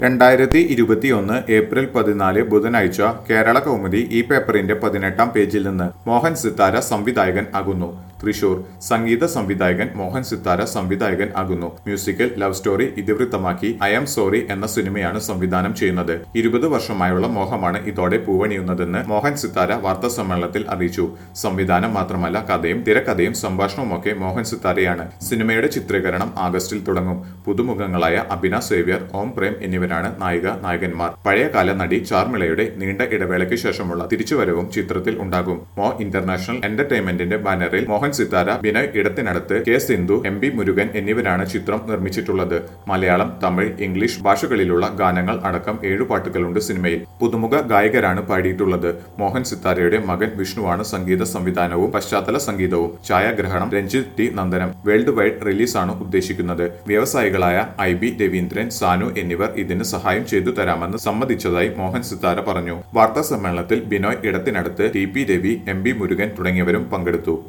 രണ്ടായിരത്തി ഇരുപത്തിയൊന്ന് ഏപ്രിൽ പതിനാല് ബുധനാഴ്ച കേരള കൗമുദി ഈ പേപ്പറിന്റെ പതിനെട്ടാം പേജിൽ നിന്ന് മോഹൻ സിത്താര സംവിധായകൻ ആകുന്നു തൃശൂർ സംഗീത സംവിധായകൻ മോഹൻ സിത്താര സംവിധായകൻ ആകുന്നു മ്യൂസിക്കൽ ലവ് സ്റ്റോറി ഇതിവൃത്തമാക്കി ഐ ആം സോറി എന്ന സിനിമയാണ് സംവിധാനം ചെയ്യുന്നത് ഇരുപത് വർഷമായുള്ള മോഹമാണ് ഇതോടെ പൂവണിയുന്നതെന്ന് മോഹൻ സിത്താര വാർത്താ സമ്മേളനത്തിൽ അറിയിച്ചു സംവിധാനം മാത്രമല്ല കഥയും തിരക്കഥയും സംഭാഷണവുമൊക്കെ മോഹൻ സിത്താരയാണ് സിനിമയുടെ ചിത്രീകരണം ആഗസ്റ്റിൽ തുടങ്ങും പുതുമുഖങ്ങളായ അഭിന സേവ്യർ ഓം പ്രേം എന്നിവരാണ് നായിക നായകന്മാർ പഴയകാല നടി ചാർമിളയുടെ നീണ്ട ഇടവേളയ്ക്ക് ശേഷമുള്ള തിരിച്ചുവരവും ചിത്രത്തിൽ ഉണ്ടാകും മോ ഇന്റർനാഷണൽ എന്റർടൈൻമെന്റിന്റെ ബാനറിൽ മോഹൻ സിത്താര ബിനയ് ഇടത്തിനടുത്ത് K Sindhu M B Murugan എന്നിവരാണ് ചിത്രം നിർമ്മിച്ചിട്ടുള്ളത് മലയാളം തമിഴ് ഇംഗ്ലീഷ് ഭാഷകളിലുള്ള ഗാനങ്ങൾ അടക്കം ഏഴു പാട്ടുകളുണ്ട് സിനിമയിൽ പുതുമുഖ ഗായകരാണ് പാടിയിട്ടുള്ളത് മോഹൻ സിത്താരയുടെ മകൻ വിഷ്ണുവാണ് സംഗീത സംവിധാനവും പശ്ചാത്തല സംഗീതവും ഛായാഗ്രഹണം Ranjith T Nandanam world wide റിലീസാണ് ഉദ്ദേശിക്കുന്നത് വ്യവസായികളായ ഐ ബി രവീന്ദ്രൻ സാനു എന്നിവർ ഇതിന് സഹായം ചെയ്തു തരാമെന്ന് സമ്മതിച്ചതായി മോഹൻ സിത്താര പറഞ്ഞു വാർത്താ സമ്മേളനത്തിൽ ബിനോയ് ഇടത്തിനടുത്ത് T P Ravi M B Murugan തുടങ്ങിയവരും പങ്കെടുത്തു